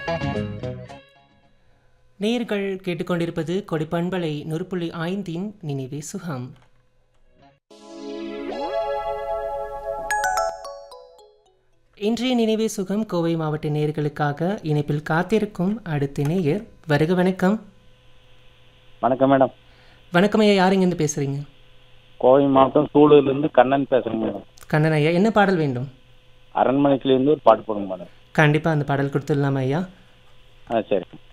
நேயர்கள் கேட்டுக்கொண்டிருப்பது கொடிப்பண்பலை நொறுப்புள்ளி ஐந்தின் நினைவே சுகம் இன்றைய நினைவே சுகம் கோவை மாவட்ட நேயர்களுக்காக இணைப்பில் காத்திருக்கும் அடுத்த நேயர் வருக வணக்கம் வணக்கம் மேடம் வணக்கம் ஐயா யார் இங்கேருந்து பேசுகிறீங்க கோவை மாவட்டம் சூலூர்லேருந்து கண்ணன் பேசுகிறேங்க மேடம் கண்ணன் ஐயா என்ன பாடல் வேண்டும் அரண்மனைக்குலேருந்து ஒரு பாட்டு போடுங்க மேடம் கண்டிப்பாக அந்த பாடல் கொடுத்துடலாமா ஐயா ஆ சரி